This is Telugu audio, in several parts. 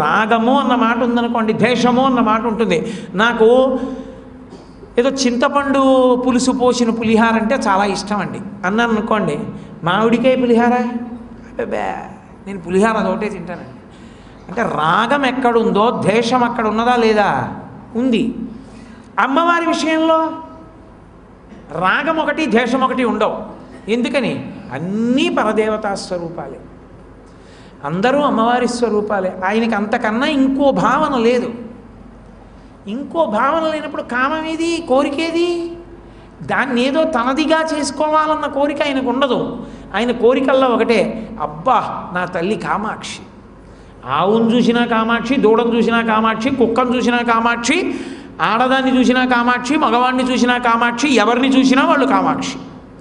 రాగము అన్న మాట ఉందనుకోండి ద్వేషము అన్న మాట ఉంటుంది నాకు ఏదో చింతపండు పులుసు పోసిన పులిహార అంటే చాలా ఇష్టం అండి అన్నాను అనుకోండి మామిడికాయ పులిహార అబ్బే నేను పులిహార అదొకటే తింటానండి అంటే రాగం ఎక్కడుందో ద్వేషం అక్కడ ఉన్నదా లేదా ఉంది అమ్మవారి విషయంలో రాగం ఒకటి ద్వేషం ఒకటి ఉండవు ఎందుకని అన్నీ పరదేవతా స్వరూపాలే అందరూ అమ్మవారి స్వరూపాలే ఆయనకి అంతకన్నా ఇంకో భావన లేదు ఇంకో భావన లేనప్పుడు కామం ఏది కోరికేది దాన్ని ఏదో తనదిగా చేసుకోవాలన్న కోరిక ఆయనకు ఉండదు ఆయన కోరికల్లో ఒకటే అబ్బా నా తల్లి కామాక్షి ఆవును చూసినా కామాక్షి దూడను చూసినా కామాక్షి కుక్కను చూసినా కామాక్షి ఆడదాన్ని చూసినా కామాక్షి మగవాడిని చూసినా కామాక్షి ఎవరిని చూసినా వాళ్ళు కామాక్షి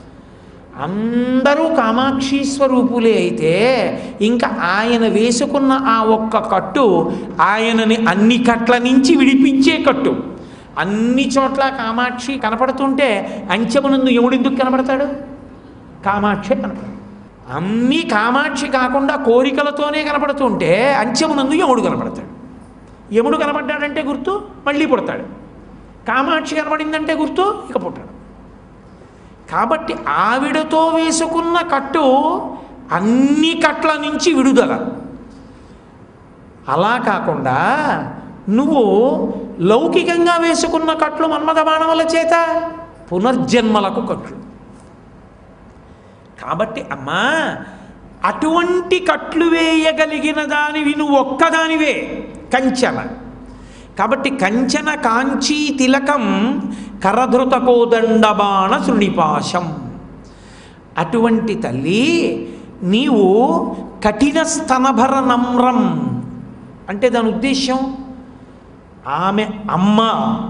అందరూ కామాక్షి స్వరూపులే అయితే ఇంకా ఆయన వేసుకున్న ఆ ఒక్క కట్టు ఆయనని అన్ని కట్ల నుంచి విడిపించే కట్టు అన్ని చోట్ల కామాక్షి కనపడుతుంటే అంచెమునందు యముడెందుకు కనపడతాడు కామాక్షి కనపడతాడు అన్నీ కామాక్షి కాకుండా కోరికలతోనే కనపడుతుంటే అంచెమునందు యముడు కనపడతాడు యముడు కనపడ్డాడంటే గుర్తు మళ్ళీ పుడతాడు కామాక్షి కనపడిందంటే గుర్తు ఇక పుట్టాడు కాబట్టి ఆవిడతో వేసుకున్న కట్టు అన్ని కట్ల నుంచి విడుదల అలా కాకుండా నువ్వు లౌకికంగా వేసుకున్న కట్లు మన్మథ బాణముల చేత పునర్జన్మలకు కట్లు కాబట్టి అమ్మా అటువంటి కట్లు వేయగలిగిన దానివి నువ్వు ఒక్కదానివే కంచన కాబట్టి కంచన కాంచీ తిలకం కరధృత కోదండబాణ శృణిపాశం అటువంటి తల్లి నీవు కఠిన స్తనభర నమ్రం అంటే దాని ఉద్దేశ్యం ఆమె అమ్మ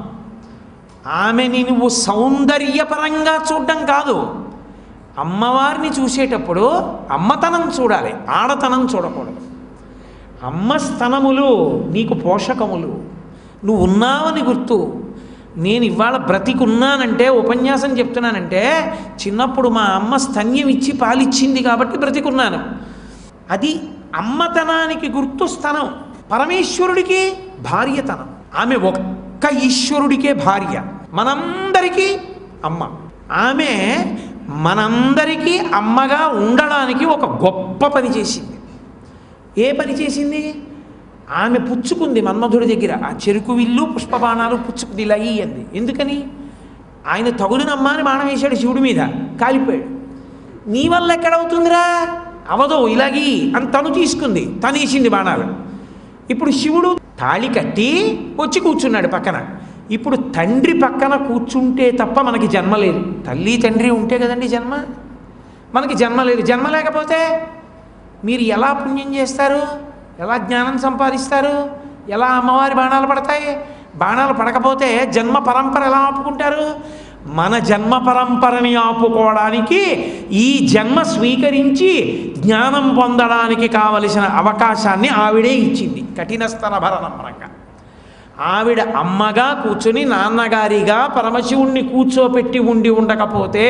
ఆమెని నువ్వు సౌందర్యపరంగా చూడడం కాదు అమ్మవారిని చూసేటప్పుడు అమ్మతనం చూడాలి ఆడతనం చూడకూడదు అమ్మ స్తనములు నీకు పోషకములు నువ్వు ఉన్నావని గుర్తు నేను ఇవాళ బ్రతికున్నానంటే ఉపన్యాసం చెప్తున్నానంటే చిన్నప్పుడు మా అమ్మ స్తన్యం ఇచ్చి పాలిచ్చింది కాబట్టి బ్రతికున్నాను అది అమ్మతనానికి గుర్తు స్తనం పరమేశ్వరుడికి భార్యతనం ఆమె ఒక్క ఈశ్వరుడికే భార్య మనందరికీ అమ్మ ఆమె మనందరికీ అమ్మగా ఉండడానికి ఒక గొప్ప పని చేసింది ఏ పని చేసింది ఆమె పుచ్చుకుంది మన్మధుడి దగ్గర ఆ చెరుకు విల్లు పుష్పబాణాలు పుచ్చుకుంది ఇలా అంది ఎందుకని ఆయన తగులునమ్మా అని బాణం వేశాడు శివుడి మీద కాలిపోయాడు నీ వల్ల ఎక్కడవుతుందిరా అవదో ఇలాగి అని తను తీసుకుంది తను వేసింది బాణాలు ఇప్పుడు శివుడు తాళి కట్టి వచ్చి కూర్చున్నాడు పక్కన ఇప్పుడు తండ్రి పక్కన కూర్చుంటే తప్ప మనకి జన్మ లేదు తల్లి తండ్రి ఉంటే కదండి జన్మ మనకి జన్మ లేదు జన్మ లేకపోతే మీరు ఎలా పుణ్యం చేస్తారు ఎలా జ్ఞానం సంపాదిస్తారు ఎలా అమ్మవారి బాణాలు పడతాయి బాణాలు పడకపోతే జన్మ పరంపర ఎలా ఆపుకుంటారు మన జన్మ పరంపరని ఆపుకోవడానికి ఈ జన్మ స్వీకరించి జ్ఞానం పొందడానికి కావలసిన అవకాశాన్ని ఆవిడే ఇచ్చింది కఠిన స్తన భరణంగా ఆవిడ అమ్మగా కూర్చుని నాన్నగారిగా పరమశివుణ్ణి కూర్చోపెట్టి ఉండి ఉండకపోతే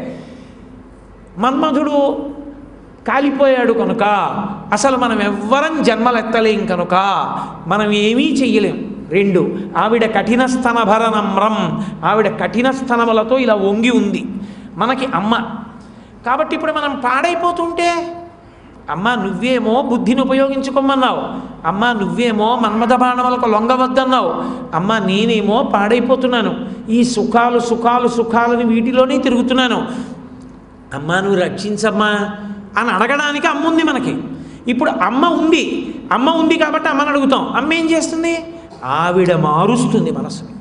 మన్మధుడు కాలిపోయాడు కనుక అసలు మనం ఎవ్వరం జన్మలెత్తలేం కనుక మనం ఏమీ చెయ్యలేం రెండు ఆవిడ కఠిన స్తనభర నమ్రం ఆవిడ కఠిన స్తనములతో ఇలా వంగి ఉంది మనకి అమ్మ కాబట్టి ఇప్పుడు మనం పాడైపోతుంటే అమ్మ నువ్వేమో బుద్ధిని ఉపయోగించుకోమన్నావు అమ్మ నువ్వేమో మన్మథ బాణములకు లొంగవద్దన్నావు అమ్మ నేనేమో పాడైపోతున్నాను ఈ సుఖాలు సుఖాలు సుఖాలని వీటిలోనే తిరుగుతున్నాను అమ్మ నువ్వు రక్షించమ్మా అని అడగడానికి అమ్మ ఉంది మనకి ఇప్పుడు అమ్మ ఉంది అమ్మ ఉంది కాబట్టి అమ్మని అడుగుతాం అమ్మ ఏం చేస్తుంది ఆవిడ మారుస్తుంది మనసుని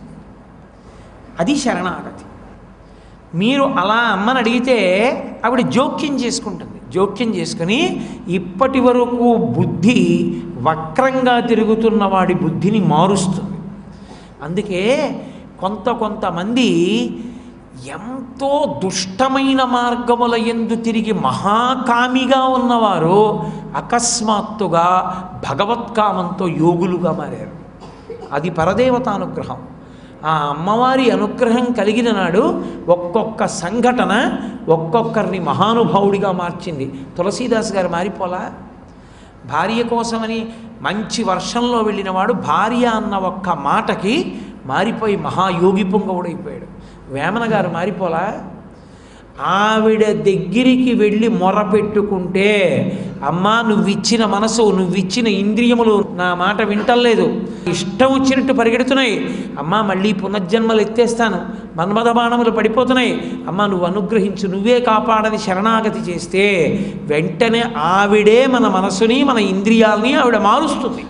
అది శరణాగతి మీరు అలా అమ్మని అడిగితే ఆవిడ జోక్యం చేసుకుంటుంది జోక్యం చేసుకుని ఇప్పటి వరకు బుద్ధి వక్రంగా తిరుగుతున్న వాడి బుద్ధిని మారుస్తుంది అందుకే కొంత కొంతమంది ఎంతో దుష్టమైన మార్గముల ఎందు తిరిగి మహాకామిగా ఉన్నవారు అకస్మాత్తుగా భగవత్కామంతో యోగులుగా మారారు అది పరదేవతానుగ్రహం ఆ అమ్మవారి అనుగ్రహం కలిగిన నాడు ఒక్కొక్క సంఘటన ఒక్కొక్కరిని మహానుభావుడిగా మార్చింది తులసీదాస్ గారు మారిపోలా భార్య కోసమని మంచి వర్షంలో వెళ్ళినవాడు భార్య అన్న ఒక్క మాటకి మారిపోయి మహాయోగి పొంగవుడైపోయాడు వేమన గారు మారిపోలా ఆవిడ దగ్గరికి వెళ్ళి మొర పెట్టుకుంటే అమ్మా నువ్విచ్చిన మనసు నువ్విచ్చిన ఇంద్రియములు నా మాట వింటలేదు ఇష్టం వచ్చినట్టు పరిగెడుతున్నాయి అమ్మా మళ్ళీ పునర్జన్మలు ఎత్తేస్తాను మన్మథ బాణములు పడిపోతున్నాయి అమ్మా నువ్వు అనుగ్రహించు నువ్వే కాపాడని శరణాగతి చేస్తే వెంటనే ఆవిడే మన మనసుని మన ఇంద్రియాలని ఆవిడ మారుస్తుంది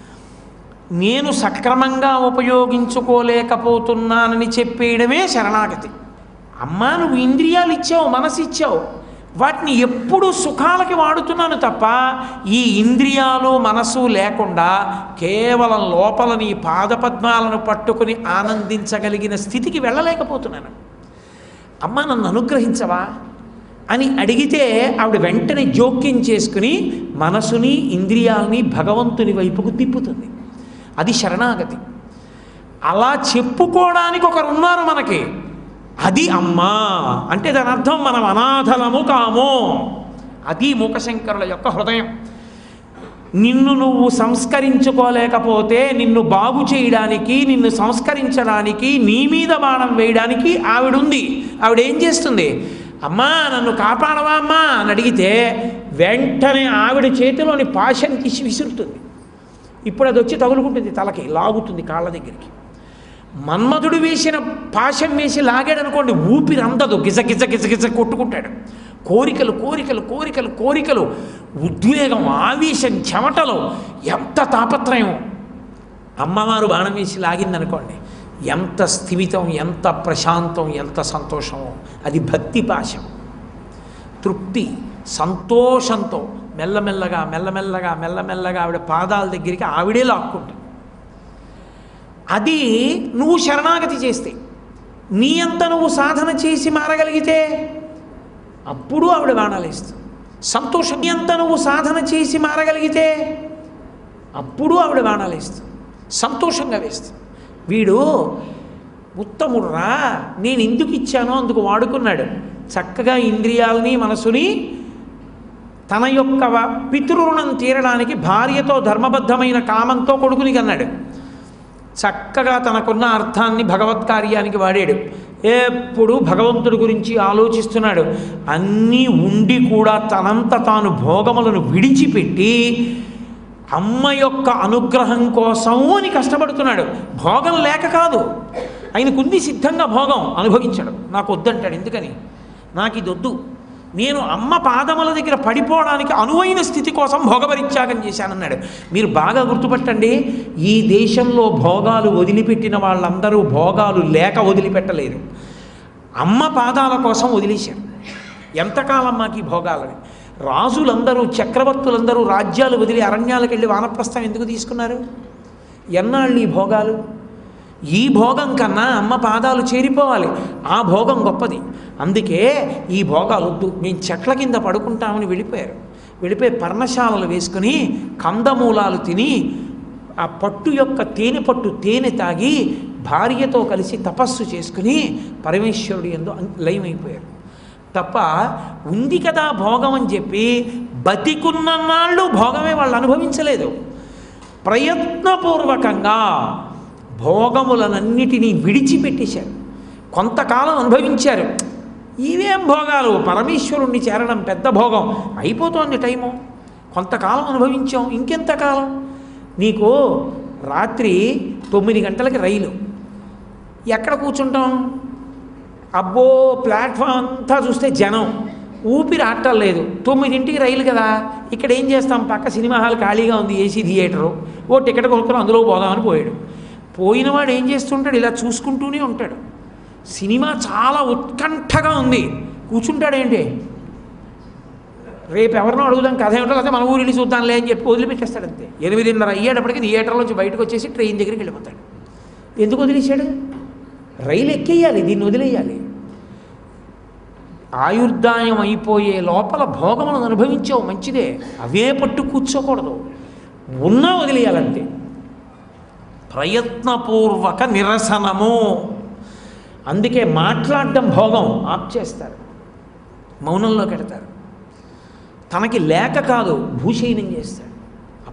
నేను సక్రమంగా ఉపయోగించుకోలేకపోతున్నానని చెప్పేయడమే శరణాగతి అమ్మా నువ్వు ఇంద్రియాలు ఇచ్చావు మనసు ఇచ్చావు వాటిని ఎప్పుడు సుఖాలకి వాడుతున్నాను తప్ప ఈ ఇంద్రియాలు మనసు లేకుండా కేవలం లోపల నీ పాదపద్మాలను పట్టుకుని ఆనందించగలిగిన స్థితికి వెళ్ళలేకపోతున్నాను అమ్మ నన్ను అనుగ్రహించవా అని అడిగితే ఆవిడ వెంటనే జోక్యం చేసుకుని మనసుని ఇంద్రియాలని భగవంతుని వైపుకు తిప్పుతుంది అది శరణాగతి అలా చెప్పుకోవడానికి ఒకరు ఉన్నారు మనకి అది అమ్మా అంటే దాని అర్థం మనం అనాథలము కాము అది మూకశంకరుల యొక్క హృదయం నిన్ను నువ్వు సంస్కరించుకోలేకపోతే నిన్ను బాగు చేయడానికి నిన్ను సంస్కరించడానికి నీ మీద బాణం వేయడానికి ఆవిడుంది ఆవిడ ఏం చేస్తుంది అమ్మా నన్ను కాపాడవా అమ్మా అని అడిగితే వెంటనే ఆవిడ చేతిలోని పాశం తీసి విసురుతుంది ఇప్పుడు అది వచ్చి తగులుకుంటుంది తలకి లాగుతుంది కాళ్ళ దగ్గరికి మన్మధుడు వేసిన పాశం వేసి లాగాడు అనుకోండి ఊపిరి అందదు గిజ గిజ గిజ గిజ కొట్టుకుంటాడు కోరికలు కోరికలు కోరికలు కోరికలు ఉద్వేగం ఆవేశం చెమటలు ఎంత తాపత్రయం అమ్మవారు బాణం వేసి లాగిందనుకోండి ఎంత స్థిమితం ఎంత ప్రశాంతం ఎంత సంతోషమో అది భక్తి పాశం తృప్తి సంతోషంతో మెల్లమెల్లగా మెల్లమెల్లగా మెల్లమెల్లగా ఆవిడ పాదాల దగ్గరికి ఆవిడే లాక్కుంటుంది అది నువ్వు శరణాగతి చేస్తే నీ అంత నువ్వు సాధన చేసి మారగలిగితే అప్పుడు ఆవిడ బాణాలేస్తుంది సంతోషం నీ అంత నువ్వు సాధన చేసి మారగలిగితే అప్పుడు ఆవిడ బాణాలేస్తుంది సంతోషంగా వేస్తుంది వీడు ఉత్తముడు రా నేను ఎందుకు ఇచ్చానో అందుకు వాడుకున్నాడు చక్కగా ఇంద్రియాలని మనసుని తన యొక్క వ- పితృరుణం తీరడానికి భార్యతో ధర్మబద్ధమైన కామంతో కొడుకుని కన్నాడు చక్కగా తనకున్న అర్థాన్ని భగవత్ కార్యానికి వాడాడు ఎప్పుడు భగవంతుడి గురించి ఆలోచిస్తున్నాడు అన్నీ ఉండి కూడా తనంత తాను భోగములను విడిచిపెట్టి అమ్మ యొక్క అనుగ్రహం కోసం అని కష్టపడుతున్నాడు భోగం లేక కాదు ఆయనకుంది సిద్ధంగా భోగం అనుభవించడు నాకు వద్దంటాడు ఎందుకని నాకు ఇది వద్దు నేను అమ్మ పాదముల దగ్గర పడిపోవడానికి అనువైన స్థితి కోసం భోగపరిత్యాగం చేశానన్నాడు మీరు బాగా గుర్తుపట్టండి ఈ దేశంలో భోగాలు వదిలిపెట్టిన వాళ్ళందరూ భోగాలు లేక వదిలిపెట్టలేరు అమ్మ పాదాల కోసం వదిలేశారు ఎంతకాలం మాకు ఈ భోగాలని రాజులందరూ చక్రవర్తులందరూ రాజ్యాలు వదిలి అరణ్యాలకు వెళ్ళి వానప్రస్థం ఎందుకు తీసుకున్నారు ఎన్నాళ్ళు ఈ భోగాలు ఈ భోగం కన్నా అమ్మ పాదాలు చేరిపోవాలి ఆ భోగం గొప్పది అందుకే ఈ భోగాలు వద్దు మేము చెట్ల కింద పడుకుంటామని వెళ్ళిపోయారు వెళ్ళిపోయి పర్ణశాలలు వేసుకుని కందమూలాలు తిని ఆ పట్టు యొక్క తేనె పట్టు తేనె తాగి భార్యతో కలిసి తపస్సు చేసుకుని పరమేశ్వరుడు ఎందు లయమైపోయారు తప్ప ఉంది కదా భోగం అని చెప్పి బతికున్న నాళ్ళు భోగమే వాళ్ళు అనుభవించలేదు ప్రయత్నపూర్వకంగా భోగములనన్నిటినీ విడిచిపెట్టేశారు కొంతకాలం అనుభవించారు ఇవేం భోగాలు పరమేశ్వరుణ్ణి చేరడం పెద్ద భోగం అయిపోతోంది టైము కొంతకాలం అనుభవించాం ఇంకెంతకాలం నీకు రాత్రి తొమ్మిది గంటలకి రైలు ఎక్కడ కూర్చుంటాం అబ్బో ప్లాట్ఫామ్ అంతా చూస్తే జనం ఊపిరి ఆటలేదు తొమ్మిదింటికి రైలు కదా ఇక్కడ ఏం చేస్తాం పక్క సినిమా హాల్ ఖాళీగా ఉంది ఏసీ థియేటరు ఓ టికెట్ కొనుక్కొని అందులో పోదామని పోయాడు పోయినవాడు ఏం చేస్తుంటాడు ఇలా చూసుకుంటూనే ఉంటాడు సినిమా చాలా ఉత్కంఠగా ఉంది కూర్చుంటాడేంటి రేపు ఎవరినో అడుగుదాం కథ ఏమిటో లేకపోతే మన ఊరు వెళ్ళి చూద్దాంలే అని చెప్పి వదిలిపెట్టేస్తాడు అంతే ఎనిమిదిన్నర అయ్యేటప్పటికి థియేటర్లోంచి బయటకు వచ్చేసి ట్రైన్ దగ్గరికి వెళ్ళిపోతాడు ఎందుకు వదిలేశాడు రైలు ఎక్కేయాలి దీన్ని వదిలేయాలి ఆయుర్దాయం అయిపోయే లోపల భోగములను అనుభవించావు మంచిదే అవే పట్టు కూర్చోకూడదు ఉన్నా వదిలేయాలంతే ప్రయత్నపూర్వక నిరసనము అందుకే మాట్లాడడం భోగం ఆప్ చేస్తారు మౌనంలో పెడతారు తనకి లేక కాదు భూషయనం చేస్తాడు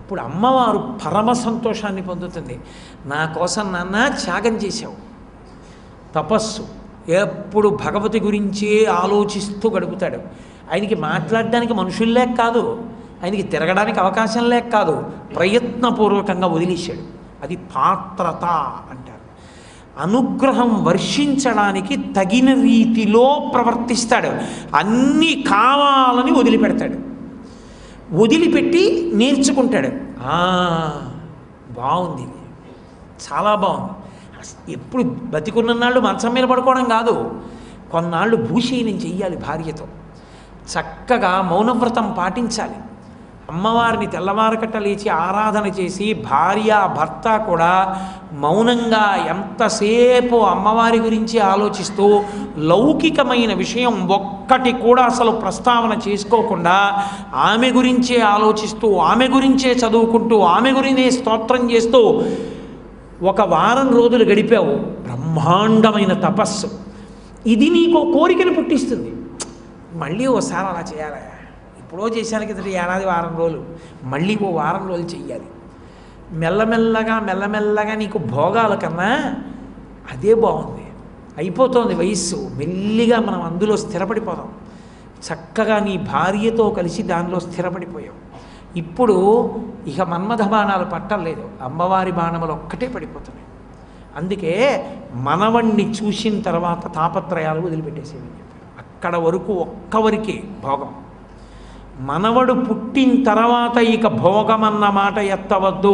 అప్పుడు అమ్మవారు పరమ సంతోషాన్ని పొందుతుంది నా కోసం నాన్న త్యాగం చేశావు తపస్సు ఎప్పుడు భగవతి గురించే ఆలోచిస్తూ గడుపుతాడు ఆయనకి మాట్లాడడానికి మనుషుల్లేక కాదు ఆయనకి తిరగడానికి అవకాశం లేక కాదు ప్రయత్నపూర్వకంగా వదిలేశాడు అది పాత్రత అంటారు అనుగ్రహం వర్షించడానికి తగిన రీతిలో ప్రవర్తిస్తాడు అన్నీ కావాలని వదిలిపెడతాడు వదిలిపెట్టి నేర్చుకుంటాడు "ఆ, బాగుంది ఇది. చాలా బాగుంది అస్- ఎప్పుడు బతికున్ననాళ్ళు మంచం మీద పడుకోవడం కాదు కొన్నాళ్ళు భూషయనం చెయ్యాలి భార్యతో చక్కగా మౌనవ్రతం పాటించాలి అమ్మవారిని తెల్లవారకట్ట లేచి ఆరాధన చేసి భార్య భర్త కూడా మౌనంగా ఎంతసేపు అమ్మవారి గురించి ఆలోచిస్తూ లౌకికమైన విషయం ఒక్కటి కూడా అసలు ప్రస్తావన చేసుకోకుండా ఆమె గురించే ఆలోచిస్తూ ఆమె గురించే చదువుకుంటూ ఆమె గురించే స్తోత్రం చేస్తూ ఒక వారం రోజులు గడిపావు బ్రహ్మాండమైన తపస్సు ఇది నీకు కోరికను పుట్టిస్తుంది మళ్ళీ ఓసారి అలా చేయాలి ఎప్పుడో చేశాను కదా ఏడాది వారం రోజులు మళ్ళీ ఓ వారం రోజులు చెయ్యాలి మెల్లమెల్లగా మెల్లమెల్లగా నీకు భోగాల కన్నా అదే బాగుంది అయిపోతోంది వయస్సు మెల్లిగా మనం అందులో స్థిరపడిపోదాం చక్కగా నీ భార్యతో కలిసి దానిలో స్థిరపడిపోయావు ఇప్పుడు ఇక మన్మథ బాణాలు పట్టలేదు అమ్మవారి బాణములు ఒక్కటే పడిపోతున్నాయి అందుకే మనవణ్ణి చూసిన తర్వాత తాపత్రయాలు వదిలిపెట్టేసేవి అక్కడ వరకు ఒక్కవరికే భోగం మనవడు పుట్టిన తర్వాత ఇక భోగం అన్న మాట ఎత్తవద్దు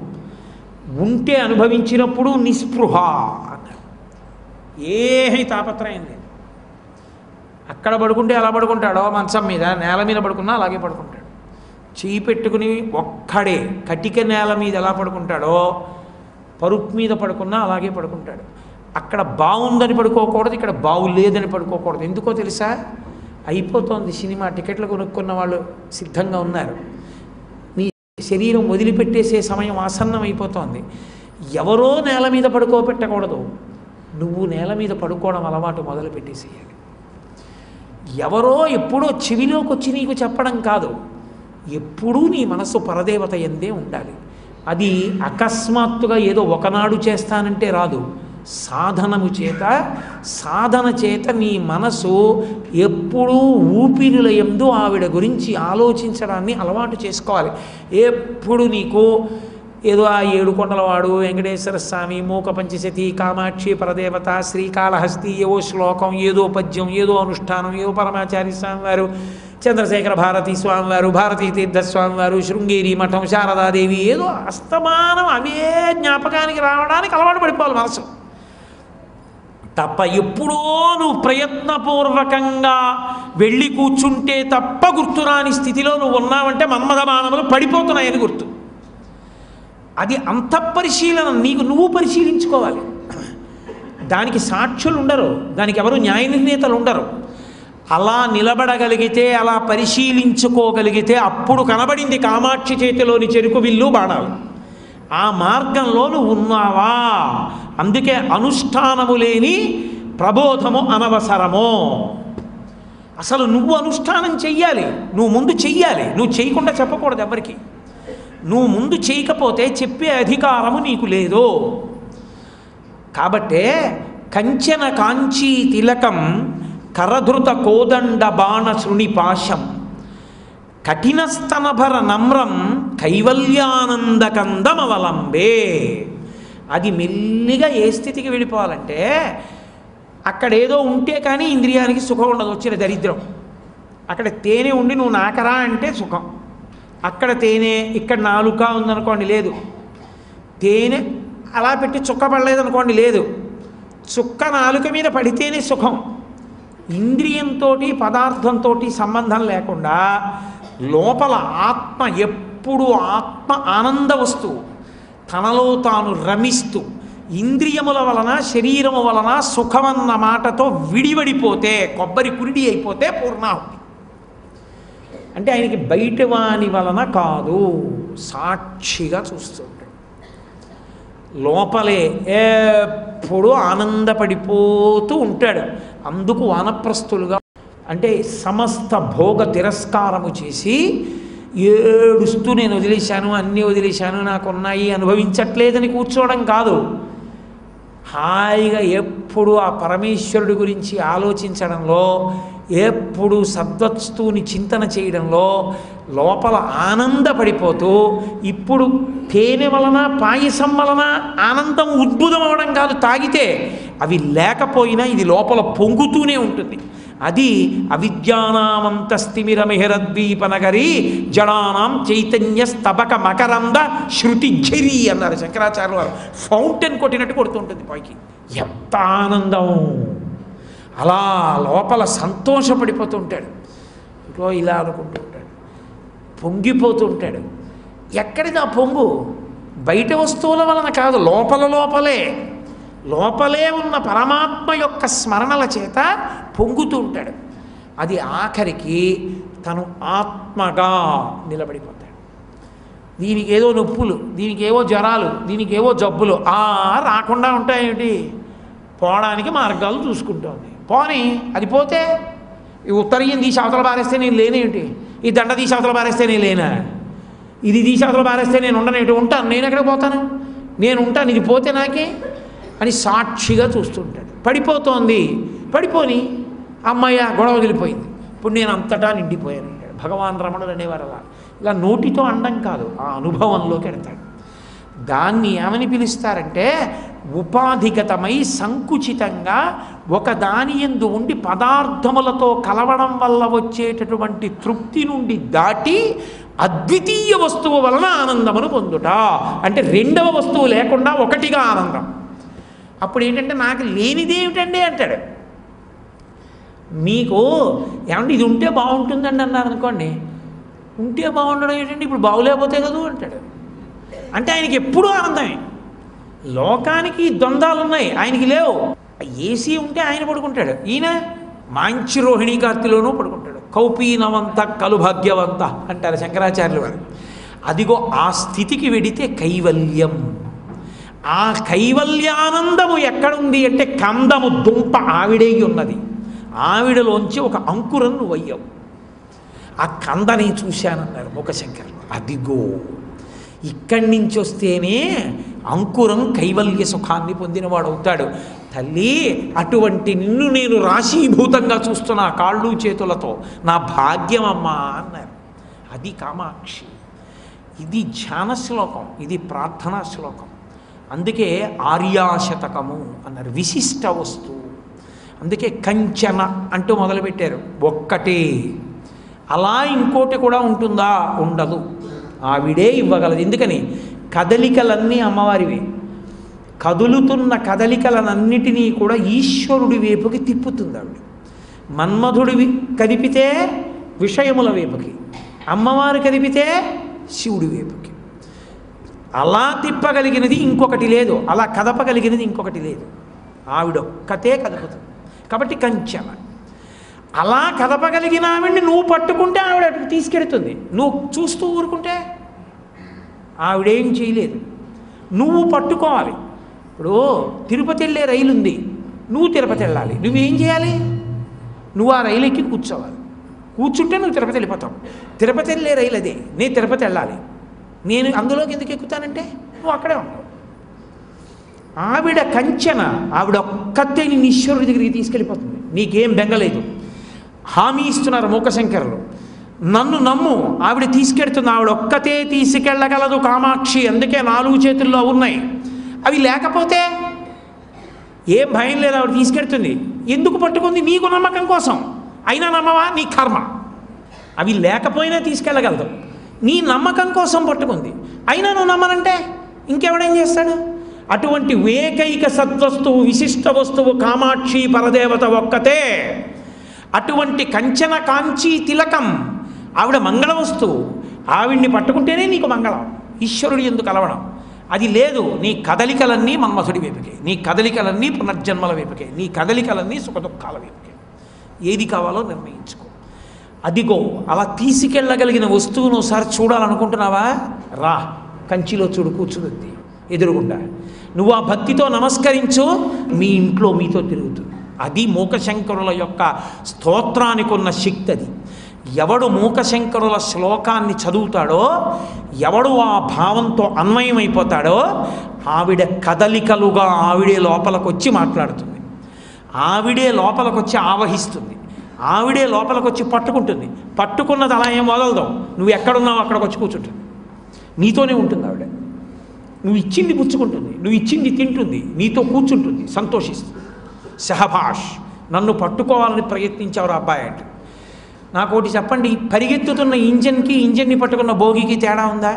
ఉంటే అనుభవించినప్పుడు నిస్పృహ అన్నారు ఏమీ తాపత్రయం లేదు అక్కడ పడుకుంటే ఎలా పడుకుంటాడో మంచం మీద నేల మీద పడుకున్నా అలాగే పడుకుంటాడు చేయి పెట్టుకుని ఒక్కడే కటిక నేల మీద ఎలా పడుకుంటాడో పరుపు మీద పడుకున్నా అలాగే పడుకుంటాడు అక్కడ బాగుందని పడుకోకూడదు ఇక్కడ బాగులేదని పడుకోకూడదు ఎందుకో తెలుసా అయిపోతోంది సినిమా టికెట్లు కొనుక్కున్న వాళ్ళు సిద్ధంగా ఉన్నారు నీ శరీరం వదిలిపెట్టేసే సమయం ఆసన్నం అయిపోతోంది ఎవరో నేల మీద పడుకోబెట్టకూడదు నువ్వు నేల మీద పడుకోవడం అలవాటు మొదలు పెట్టేసేయాలి ఎవరో ఎప్పుడో చెవిలోకి వచ్చి నీకు చెప్పడం కాదు ఎప్పుడూ నీ మనసు పరదేవత ఎందే ఉండాలి అది అకస్మాత్తుగా ఏదో ఒకనాడు చేస్తానంటే రాదు సాధనము చేత సాధన చేత నీ మనసు ఎప్పుడూ ఊపిరిల ఎందు ఆవిడ గురించి ఆలోచించడాన్ని అలవాటు చేసుకోవాలి ఎప్పుడు నీకు ఏదో ఆ ఏడు కొండలవాడు వెంకటేశ్వర స్వామి మూక పంచశతి కామాక్షి పరదేవత శ్రీకాళహస్తి ఏవో శ్లోకం ఏదో పద్యం ఏదో అనుష్ఠానం ఏదో పరమాచారి స్వామి వారు చంద్రశేఖర భారతీ స్వామి వారు భారతీ తీర్థ స్వామి వారు శృంగేరి మఠం శారదాదేవి ఏదో అస్తమానం అవే జ్ఞాపకానికి రావడానికి అలవాటు పడిపోవాలి మనసు తప్ప ఎప్పుడో నువ్వు ప్రయత్నపూర్వకంగా వెళ్ళి కూర్చుంటే తప్ప గుర్తురాని స్థితిలో నువ్వు ఉన్నావంటే మన్మథ బాణములు పడిపోతున్నాయని గుర్తు అది అంతఃపరిశీలన నీకు నువ్వు పరిశీలించుకోవాలి దానికి సాక్షులు ఉండరు దానికి ఎవరు న్యాయ నిర్ణేతలు ఉండరు అలా నిలబడగలిగితే అలా పరిశీలించుకోగలిగితే అప్పుడు కనబడింది కామాక్షి చేతిలోని చెరుకు విల్లు బాణాలు ఆ మార్గంలో నువ్వు ఉన్నావా అందుకే అనుష్ఠానము లేని ప్రబోధము అనవసరము అసలు నువ్వు అనుష్ఠానం చెయ్యాలి నువ్వు ముందు చెయ్యాలి నువ్వు చేయకుండా చెప్పకూడదు ఎవరికి నువ్వు ముందు చేయకపోతే చెప్పే అధికారము నీకు లేదు కాబట్టే కంచెన కాంచీ తిలకం కరధృత కోదండ బాణ శృణిపాశం కఠినస్తనభర నమ్రం కైవల్యానందకందమవలంబే అది మెల్లిగా ఏ స్థితికి వెళ్ళిపోవాలంటే అక్కడ ఏదో ఉంటే కానీ ఇంద్రియానికి సుఖం ఉండదు వచ్చిన దరిద్రం అక్కడ తేనె ఉండి నువ్వు నాకరా అంటే సుఖం అక్కడ తేనె ఇక్కడ నాలుక ఉందనుకోండి లేదు తేనె అలా పెట్టి చుక్క పడలేదనుకోండి లేదు చుక్క నాలుక మీద పడితేనే సుఖం ఇంద్రియంతో పదార్థంతో సంబంధం లేకుండా లోపల ఆత్మ ఎప్పుడు ఆత్మ ఆనంద వస్తువు తనలో తాను రమిస్తూ ఇంద్రియముల వలన శరీరము వలన సుఖమన్న మాటతో విడివడిపోతే కొబ్బరి కురిడి అయిపోతే పూర్ణాహుతి అంటే ఆయనకి బయట వాని వలన కాదు సాక్షిగా చూస్తుంటాడు లోపలే ఎప్పుడు ఆనందపడిపోతూ ఉంటాడు అందుకు వానప్రస్తులుగా అంటే సమస్త భోగ తిరస్కారము చేసి ఏడుస్తూ నేను వదిలేశాను అన్నీ వదిలేశాను నాకు ఉన్నాయి అనుభవించట్లేదని కూర్చోవడం కాదు హాయిగా ఎప్పుడు ఆ పరమేశ్వరుడి గురించి ఆలోచించడంలో ఎప్పుడు సద్వస్తువుని చింతన చేయడంలో లోపల ఆనందపడిపోతూ ఇప్పుడు తేనె వలన పాయసం వలన ఆనందం ఉద్భుతం అవడం కాదు తాగితే అవి లేకపోయినా ఇది లోపల పొంగుతూనే ఉంటుంది అది అవిద్యానామంతస్తిమిరమిహిరద్వీపనగరి జడానాం చైతన్య స్తబక మకరంద శృతిఝరి అన్నారు శంకరాచార్యుల వారు ఫౌంటైన్ కొట్టినట్టు కొడుతుంటుంది పైకి ఎంత ఆనందం అలా లోపల సంతోషపడిపోతూ ఉంటాడు ఇంకో ఇలా అనుకుంటూ ఉంటాడు పొంగిపోతూ ఉంటాడు ఎక్కడిది ఆ పొంగు బయట వస్తువుల వలన కాదు లోపల లోపలే లోపలే ఉన్న పరమాత్మ యొక్క స్మరణల చేత పొంగుతూ ఉంటాడు అది ఆఖరికి తను ఆత్మగా నిలబడిపోతాడు దీనికి ఏదో నొప్పులు దీనికి ఏవో జ్వరాలు దీనికి ఏవో జబ్బులు ఆ రాకుండా ఉంటాయేమిటి పోవడానికి మార్గాలు చూసుకుంటోంది పోని అది పోతే ఈ ఉత్తరీయం తీసి అవతల పారేస్తే నేను లేనేమిటి ఈ దండ తీసి అవతల పారేస్తే నేను లేనా ఇది తీసి అవతల పారేస్తే నేను ఉండనేటి ఉంటాను నేను ఎక్కడికి పోతాను నేను ఉంటాను ఇది పోతే నాకే అని సాక్షిగా చూస్తుంటాడు పడిపోతోంది పడిపోని అమ్మయ్య గొడవ వదిలిపోయింది ఇప్పుడు నేను అంతటా నిండిపోయాను అంటాడు భగవాన్ రమణుడు అనేవారు అలా ఇలా నోటితో అండం కాదు ఆ అనుభవంలోకి వెడతాడు దాన్ని ఏమని పిలుస్తారంటే ఉపాధిగతమై సంకుచితంగా ఒక దాని ఎందు ఉండి పదార్థములతో కలవడం వల్ల వచ్చేటటువంటి తృప్తి నుండి దాటి అద్వితీయ వస్తువు వలన ఆనందమును పొందుట అంటే రెండవ వస్తువు లేకుండా ఒకటిగా ఆనందం అప్పుడు ఏంటంటే నాకు లేనిదేమిటండి అంటాడు మీకు ఏమంటే ఇది ఉంటే బాగుంటుందండి అన్నారు అనుకోండి ఉంటే బాగుండడం ఏంటంటే ఇప్పుడు బాగులేకపోతే కదా అంటాడు అంటే ఆయనకి ఎప్పుడూ ఆనందమే లోకానికి ద్వంద్వాలు ఉన్నాయి ఆయనకి లేవు ఏసీ ఉంటే ఆయన పడుకుంటాడు ఈయన మాంచి రోహిణీ కార్తిలోనూ పడుకుంటాడు కౌపీనవంత కలు భాగ్యవంత అంటారు శంకరాచార్యులు వారు అదిగో ఆ స్థితికి వెడితే కైవల్యం ఆ కైవల్యానందము ఎక్కడుంది అంటే కందము దుంప ఆవిడే ఉన్నది ఆవిడలోంచి ఒక అంకురం నువ్వు అయ్యావు ఆ కందని చూశానన్నారు ముఖశంకర్ అదిగో ఇక్కడి నుంచి వస్తేనే అంకురం కైవల్య సుఖాన్ని పొందినవాడు అవుతాడు తల్లి అటువంటి నిన్ను నేను రాశీభూతంగా చూస్తున్నా కాళ్ళు చేతులతో నా భాగ్యం అమ్మా అన్నారు అది కామాక్షి ఇది ధ్యాన శ్లోకం ఇది ప్రార్థనా శ్లోకం అందుకే ఆర్యాశతకము అన్నారు విశిష్ట వస్తువు అందుకే కంచన అంటూ మొదలుపెట్టారు ఒక్కటే అలా ఇంకోటి కూడా ఉంటుందా ఉండదు ఆవిడే ఇవ్వగలదు ఎందుకని కదలికలన్నీ అమ్మవారివి కదులుతున్న కదలికలనన్నిటినీ కూడా ఈశ్వరుడి వైపుకి తిప్పుతుంది ఆవిడ మన్మధుడివి కదిపితే విషయముల వైపుకి అమ్మవారు కదిపితే శివుడి వైపుకి అలా తిప్పగలిగినది ఇంకొకటి లేదు అలా కదపగలిగినది ఇంకొకటి లేదు ఆవిడొక్కతే కదుపుతుంది కాబట్టి కంచెన అలా కదపగలిగిన ఆవిడ్ని నువ్వు పట్టుకుంటే ఆవిడ అటు తీసుకెడుతుంది నువ్వు చూస్తూ ఊరుకుంటే ఆవిడేం చేయలేదు నువ్వు పట్టుకోవాలి ఇప్పుడు తిరుపతి వెళ్ళే రైలు ఉంది నువ్వు తిరుపతి వెళ్ళాలి నువ్వేం చేయాలి నువ్వు ఆ రైలు ఎక్కి కూర్చోవాలి కూర్చుంటే నువ్వు తిరుపతి వెళ్ళిపోతావు తిరుపతి వెళ్ళే రైలు అదే నేను తిరుపతి వెళ్ళాలి నేను అందులోకి ఎందుకు ఎక్కుతానంటే నువ్వు అక్కడే ఉంటావు ఆవిడ కంచెన ఆవిడ ఒక్కతే నిన్ను ఈశ్వరుడి దగ్గరికి తీసుకెళ్ళిపోతుంది నీకేం బెంగలేదు హామీ ఇస్తున్నారు మూకశంకరులు నన్ను నమ్ము ఆవిడ తీసుకెడుతుంది ఆవిడ ఒక్కతే తీసుకెళ్ళగలదు కామాక్షి అందుకే నాలుగు చేతుల్లో ఉన్నాయి అవి లేకపోతే ఏం భయం లేదు ఆవిడ తీసుకెడుతుంది ఎందుకు పట్టుకుంది నీకు నమ్మకం కోసం అయినా నమ్మవా నీ కర్మ అవి లేకపోయినా తీసుకెళ్ళగలదు నీ నమ్మకం కోసం పట్టుకుంది అయినా నువ్వు నమ్మనంటే ఇంకెవడేం చేస్తాడు అటువంటి ఏకైక సద్వస్తువు విశిష్ట వస్తువు కామాక్షి పరదేవత ఒక్కతే అటువంటి కంచన కాంచీ తిలకం ఆవిడ మంగళ వస్తువు ఆవిడ్ని పట్టుకుంటేనే నీకు మంగళం ఈశ్వరుడు ఎందుకు కలవడం అది లేదు నీ కదలికలన్నీ మన్మథుడి వైపుకే నీ కదలికలన్నీ పునర్జన్మల వైపుకే నీ కదలికలన్నీ సుఖదుఖాల వైపుకే ఏది కావాలో నిర్ణయించుకో అదిగో అలా తీసుకెళ్ళగలిగిన వస్తువును ఒకసారి చూడాలనుకుంటున్నావా రా కంచిలో చూడు కూర్చుంది ఎదురుగుండా నువ్వు ఆ భక్తితో నమస్కరించు మీ ఇంట్లో మీతో తిరుగుతుంది అది మూకశంకరుల యొక్క స్తోత్రానికి ఉన్న శక్తి అది ఎవడు మూకశంకరుల శ్లోకాన్ని చదువుతాడో ఎవడు ఆ భావంతో అన్వయమైపోతాడో ఆవిడ కదలికలుగా ఆవిడే లోపలికి వచ్చి మాట్లాడుతుంది ఆవిడే లోపలికి వచ్చి ఆవహిస్తుంది ఆవిడే లోపలికి వచ్చి పట్టుకుంటుంది పట్టుకున్నది అలా ఏం వదలదాం నువ్వు ఎక్కడున్నావు అక్కడికి వచ్చి కూర్చుంటుంది నీతోనే ఉంటుంది ఆవిడ నువ్వు ఇచ్చింది పుచ్చుకుంటుంది నువ్వు ఇచ్చింది తింటుంది నీతో కూర్చుంటుంది సంతోషిస్తుంది సహభాష్ నన్ను పట్టుకోవాలని ప్రయత్నించారు అబ్బాయి అంటే నాకు ఒకటి చెప్పండి పరిగెత్తుతున్న ఇంజన్కి ఇంజన్ని పట్టుకున్న భోగికి తేడా ఉందా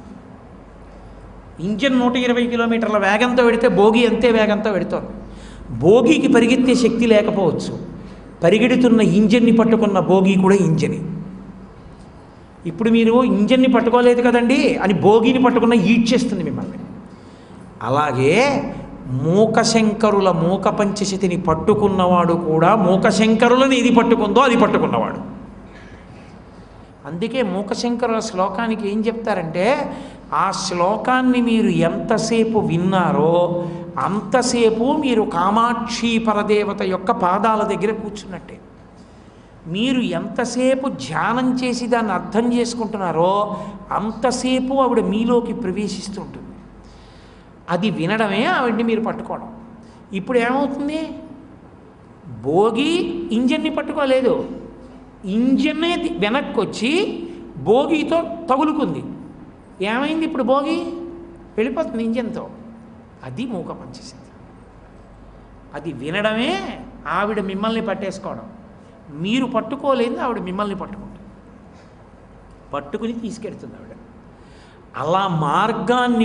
ఇంజన్ నూట ఇరవై కిలోమీటర్ల వేగంతో వెడితే భోగి అంతే వేగంతో వెడుతోంది భోగికి పరిగెత్తే శక్తి లేకపోవచ్చు పరిగెడుతున్న ఇంజన్ని పట్టుకున్న భోగి కూడా ఇంజని ఇప్పుడు మీరు ఇంజన్ని పట్టుకోలేదు కదండి అని భోగిని పట్టుకున్న ఈడ్చేస్తుంది మిమ్మల్ని అలాగే మూకశంకరుల మూక పంచశతిని పట్టుకున్నవాడు కూడా మూకశంకరులను ఇది పట్టుకుందో అది పట్టుకున్నవాడు అందుకే మూకశంకరుల శ్లోకానికి ఏం చెప్తారంటే ఆ శ్లోకాన్ని మీరు ఎంతసేపు విన్నారో అంతసేపు మీరు కామాక్షి పరదేవత యొక్క పాదాల దగ్గర కూర్చున్నట్టే మీరు ఎంతసేపు ధ్యానం చేసి దాన్ని అర్థం చేసుకుంటున్నారో అంతసేపు ఆవిడ మీలోకి ప్రవేశిస్తుంటుంది అది వినడమే ఆవిడ్ని మీరు పట్టుకోవడం ఇప్పుడు ఏమవుతుంది భోగి ఇంజన్ని పట్టుకోలేదు ఇంజన్నే ది- వెనక్కి వచ్చి భోగితో తగులుకుంది ఏమైంది ఇప్పుడు భోగి వెళ్ళిపోతుంది ఇంజన్తో అది మూక పంచేసింది అది వినడమే ఆవిడ మిమ్మల్ని పట్టేసుకోవడం మీరు పట్టుకోలేదు ఆవిడ మిమ్మల్ని పట్టుకుంటుంది పట్టుకుని తీసుకెడుతుంది ఆవిడ అలా మార్గాన్ని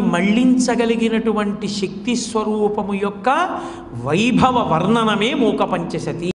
మళ్ళించగలిగినటువంటి శక్తి స్వరూపము యొక్క వైభవ వర్ణనమే మూక పంచశతి